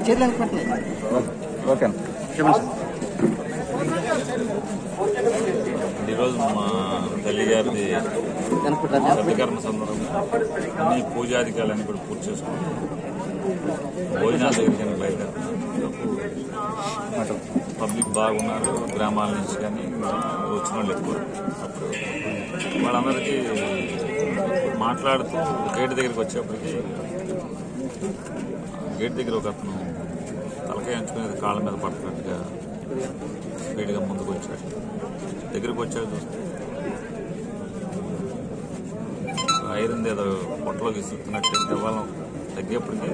చేతులు అనుకుంటున్నాయి ఓకే చెప్పండి సార్ ఈరోజు మా తల్లి గారిది సత్యకర్మ సందర్భంగా అన్ని పూజాధికారులన్నీ కూడా పూర్తి చేసుకుని భోజనాల దగ్గరికి బయలుదేరుతున్నాం పబ్లిక్ బాగున్నారు గ్రామాల నుంచి కానీ వచ్చిన వాళ్ళు ఎక్కువ అప్పుడు వాళ్ళందరికీ మాట్లాడుతూ గేట్ దగ్గరికి వచ్చేప్పటికి గేట్ దగ్గర ఒక అతను తలకాయ ఎంచుకునేది కాళ్ళ మీద పడుతున్నట్టుగా స్పీడ్గా ముందుకు వచ్చాడు దగ్గరికి వచ్చాడు చూస్తే ఐరన్ ఏదో పొట్టలోకి ఇస్తున్నట్టు ఇవ్వాలం తగ్గేప్పటికి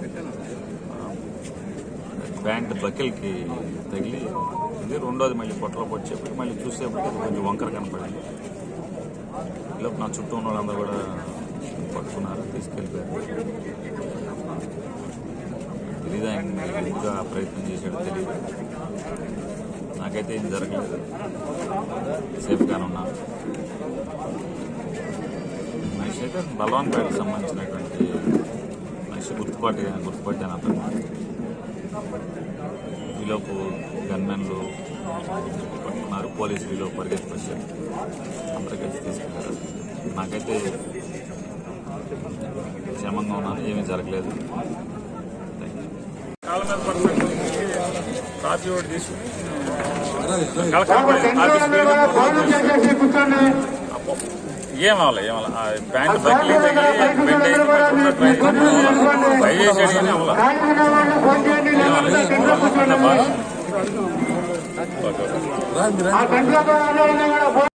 ప్యాంట్ బకెల్కి తగిలి ఇది రెండోది మళ్ళీ పొట్టలో వచ్చేప్పటికి మళ్ళీ చూసేప్పటికి అది కొంచెం వంకర కనపడింది ఈలోపు నా చుట్టూ ఉన్న వాళ్ళందరూ కూడా పట్టుకున్నారు తీసుకెళ్ళిపోయారు తెలీదు ఆయన ఇంకా ప్రయత్నం చేశాడు తెలియదు నాకైతే ఏం జరగలేదు సేఫ్గానే ఉన్నాను మనిషి అయితే బలవాన్పేటకు సంబంధించినటువంటి మనిషి గుర్తుపట్టి గుర్తుపట్టాను అతను ఈలోపు గన్మెన్లు పట్టుకున్నారు పోలీసులు ఈలోపు పరిగెత్తుకొచ్చారు అందరూ కలిసి తీసుకెళ్లారు నాకైతే క్షేమంగా ఉన్నాను ఏమీ జరగలేదు థ్యాంక్ యూ కాళ్ళ మీద పడుతున్నట్టు కాఫీ ఒకటి తీసుకుని ఏం అవ్వాలి ఏం అవ్వాలి ఆ ప్యాంట్ బకిలీ తగిలి బెండ్ అయింది మంచిగా ట్రై ట్రై చేసాడు కానీ అవ్వాలి ఏం అవ్వాలి? అంతా బాగా ఓకే ఓకే